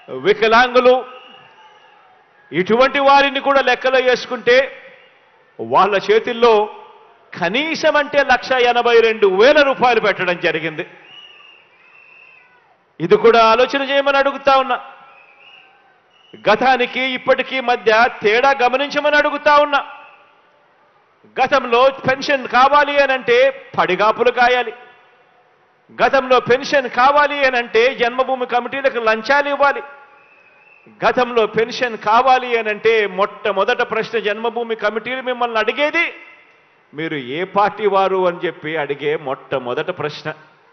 వికలాంగులు ఇటువంటి వారిని కూడా లెక్కలో వేసుకుంటే వాళ్ళ చేతిల్లో కనీసం అంటే లక్ష ఎనభై రెండు వేల రూపాయలు పెట్టడం జరిగింది ఇది కూడా ఆలోచన చేయమని అడుగుతా ఉన్నా గతానికి ఇప్పటికీ మధ్య తేడా గమనించమని అడుగుతా ఉన్నా గతంలో పెన్షన్ కావాలి అనంటే పడిగాపులు కాయాలి గతంలో పెన్షన్ కావాలి అనంటే జన్మభూమి కమిటీలకు లంచాలు ఇవ్వాలి గతంలో పెన్షన్ కావాలి అనంటే మొట్టమొదట ప్రశ్న జన్మభూమి కమిటీలు మిమ్మల్ని అడిగేది మీరు ఏ పార్టీ వారు అని చెప్పి అడిగే మొట్టమొదట ప్రశ్న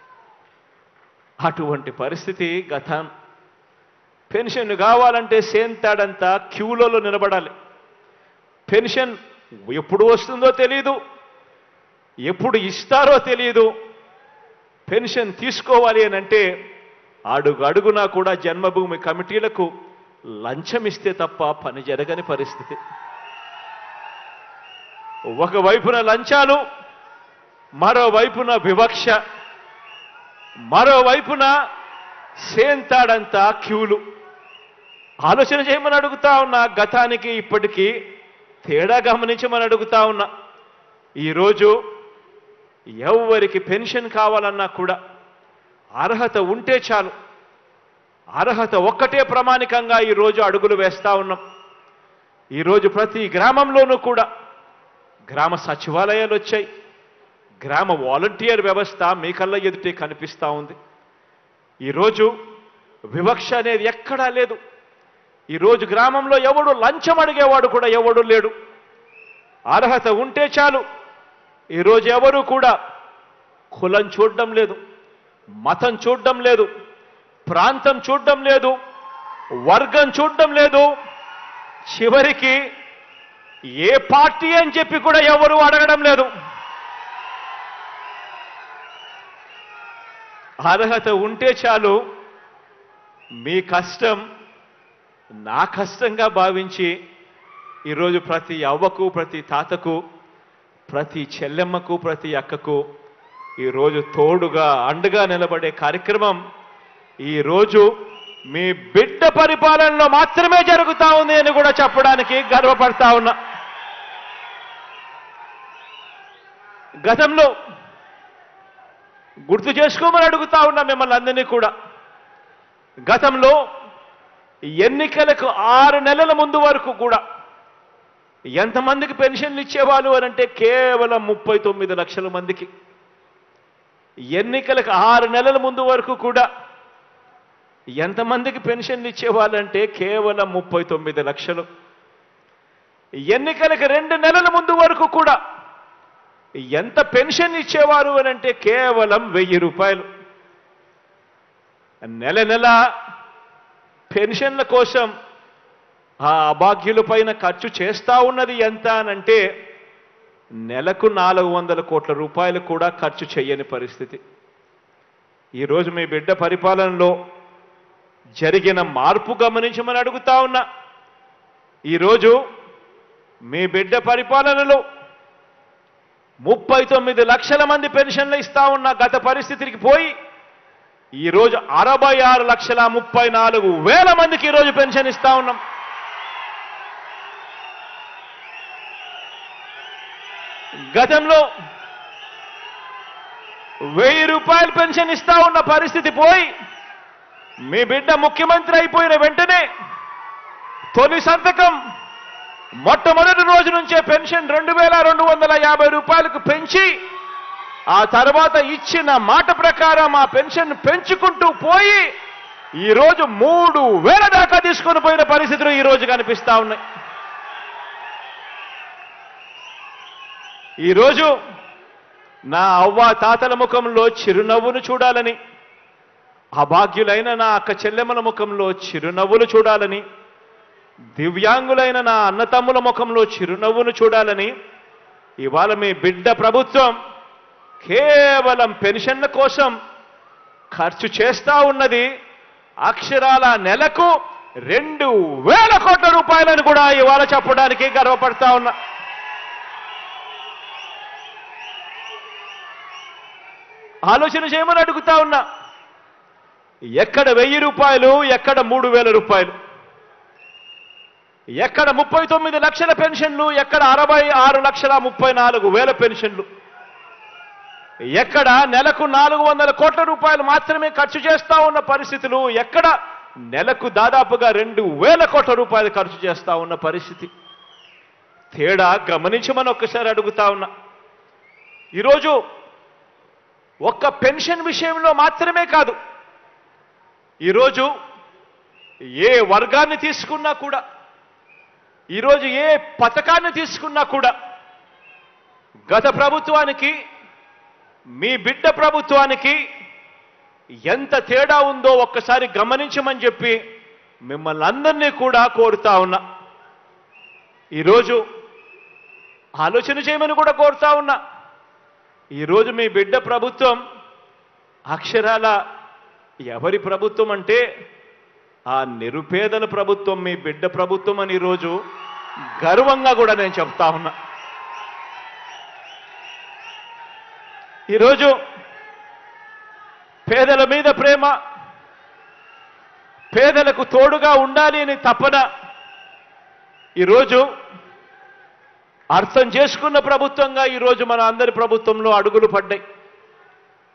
అటువంటి పరిస్థితి గతం పెన్షన్ కావాలంటే సేంతాడంతా క్యూలలో నిలబడాలి పెన్షన్ ఎప్పుడు వస్తుందో తెలియదు ఎప్పుడు ఇస్తారో తెలియదు పెన్షన్ తీసుకోవాలి అని అంటే అడుగు అడుగునా కూడా జన్మభూమి కమిటీలకు లంచం ఇస్తే తప్ప పని జరగని పరిస్థితి ఒకవైపున లంచాలు మరోవైపున వివక్ష మరోవైపున సేంతాడంతా క్యూలు ఆలోచన చేయమని అడుగుతా ఉన్నా గతానికి ఇప్పటికీ తేడా గమనించమని అడుగుతా ఉన్నా ఈరోజు ఎవరికి పెన్షన్ కావాలన్నా కూడా అర్హత ఉంటే చాలు అర్హత ఒక్కటే ప్రామాణికంగా ఈరోజు అడుగులు వేస్తా ఉన్నాం ఈరోజు ప్రతి గ్రామంలోనూ కూడా గ్రామ సచివాలయాలు వచ్చాయి గ్రామ వాలంటీర్ వ్యవస్థ మీ కళ్ళ ఎదుటే కనిపిస్తూ ఉంది ఈరోజు వివక్ష అనేది ఎక్కడా లేదు ఈరోజు గ్రామంలో ఎవడు లంచం అడిగేవాడు కూడా ఎవడు లేడు అర్హత ఉంటే చాలు ఈరోజు ఎవరు కూడా కులం చూడడం లేదు మతం చూడడం లేదు ప్రాంతం చూడడం లేదు వర్గం చూడడం లేదు చివరికి ఏ పార్టీ అని చెప్పి కూడా ఎవరు అడగడం లేదు అర్హత ఉంటే చాలు మీ కష్టం నా కష్టంగా భావించి ఈరోజు ప్రతి అవ్వకు ప్రతి తాతకు ప్రతి చెల్లెమ్మకు ప్రతి అక్కకు ఈరోజు తోడుగా అండగా నిలబడే కార్యక్రమం ఈరోజు మీ బిడ్డ పరిపాలనలో మాత్రమే జరుగుతా ఉంది అని కూడా చెప్పడానికి గర్వపడతా ఉన్నా గతంలో గుర్తు చేసుకోమని అడుగుతా ఉన్నా మిమ్మల్ని అందరినీ కూడా గతంలో ఎన్నికలకు ఆరు నెలల ముందు వరకు కూడా ఎంతమందికి పెన్షన్లు ఇచ్చేవాళ్ళు అని అంటే కేవలం ముప్పై తొమ్మిది లక్షల మందికి ఎన్నికలకు ఆరు నెలల ముందు వరకు కూడా ఎంతమందికి పెన్షన్లు ఇచ్చేవాళ్ళంటే కేవలం ముప్పై తొమ్మిది లక్షలు ఎన్నికలకు రెండు నెలల ముందు వరకు కూడా ఎంత పెన్షన్ ఇచ్చేవారు అని అంటే కేవలం వెయ్యి రూపాయలు నెల నెల పెన్షన్ల కోసం ఆ అభాగ్యుల పైన ఖర్చు చేస్తా ఉన్నది ఎంత అనంటే నెలకు నాలుగు వందల కోట్ల రూపాయలు కూడా ఖర్చు చేయని పరిస్థితి ఈరోజు మీ బిడ్డ పరిపాలనలో జరిగిన మార్పు గమనించమని అడుగుతా ఉన్నా ఈరోజు మీ బిడ్డ పరిపాలనలో ముప్పై తొమ్మిది లక్షల మంది పెన్షన్లు ఇస్తా ఉన్న గత పరిస్థితికి పోయి ఈరోజు అరవై ఆరు లక్షల ముప్పై నాలుగు వేల మందికి ఈరోజు పెన్షన్ ఇస్తా ఉన్నాం గతంలో వెయ్యి రూపాయలు పెన్షన్ ఇస్తా ఉన్న పరిస్థితి పోయి మీ బిడ్డ ముఖ్యమంత్రి అయిపోయిన వెంటనే తొలి సంతకం మొట్టమొదటి రోజు నుంచే పెన్షన్ రెండు వేల రెండు వందల యాభై రూపాయలకు పెంచి ఆ తర్వాత ఇచ్చిన మాట ప్రకారం ఆ పెన్షన్ పెంచుకుంటూ పోయి ఈరోజు మూడు వేల దాకా తీసుకొని పోయిన పరిస్థితులు ఈరోజు కనిపిస్తా ఉన్నాయి ఈరోజు నా అవ్వ తాతల ముఖంలో చిరునవ్వును చూడాలని అభాగ్యులైన నా అక్క చెల్లెమ్మల ముఖంలో చిరునవ్వులు చూడాలని దివ్యాంగులైన నా అన్నతమ్ముల ముఖంలో చిరునవ్వును చూడాలని ఇవాళ మీ బిడ్డ ప్రభుత్వం కేవలం పెన్షన్ల కోసం ఖర్చు చేస్తా ఉన్నది అక్షరాల నెలకు రెండు వేల కోట్ల రూపాయలను కూడా ఇవాళ చెప్పడానికి గర్వపడతా ఉన్నా ఆలోచన చేయమని అడుగుతా ఉన్నా ఎక్కడ వెయ్యి రూపాయలు ఎక్కడ మూడు వేల రూపాయలు ఎక్కడ ముప్పై తొమ్మిది లక్షల పెన్షన్లు ఎక్కడ అరవై ఆరు లక్షల ముప్పై నాలుగు వేల పెన్షన్లు ఎక్కడ నెలకు నాలుగు వందల కోట్ల రూపాయలు మాత్రమే ఖర్చు చేస్తా ఉన్న పరిస్థితులు ఎక్కడ నెలకు దాదాపుగా రెండు వేల కోట్ల రూపాయలు ఖర్చు చేస్తా ఉన్న పరిస్థితి తేడా గమనించమని ఒక్కసారి అడుగుతా ఉన్నా ఈరోజు ఒక్క పెన్షన్ విషయంలో మాత్రమే కాదు ఈరోజు ఏ వర్గాన్ని తీసుకున్నా కూడా ఈరోజు ఏ పథకాన్ని తీసుకున్నా కూడా గత ప్రభుత్వానికి మీ బిడ్డ ప్రభుత్వానికి ఎంత తేడా ఉందో ఒక్కసారి గమనించమని చెప్పి మిమ్మల్ని అందరినీ కూడా కోరుతా ఉన్నా ఈరోజు ఆలోచన చేయమని కూడా కోరుతా ఉన్నా ఈరోజు మీ బిడ్డ ప్రభుత్వం అక్షరాల ఎవరి ప్రభుత్వం అంటే ఆ నిరుపేదల ప్రభుత్వం మీ బిడ్డ ప్రభుత్వం అని ఈరోజు గర్వంగా కూడా నేను చెప్తా ఉన్నా ఈరోజు పేదల మీద ప్రేమ పేదలకు తోడుగా ఉండాలి అని తపన ఈరోజు అర్థం చేసుకున్న ప్రభుత్వంగా ఈరోజు మన అందరి ప్రభుత్వంలో అడుగులు పడ్డాయి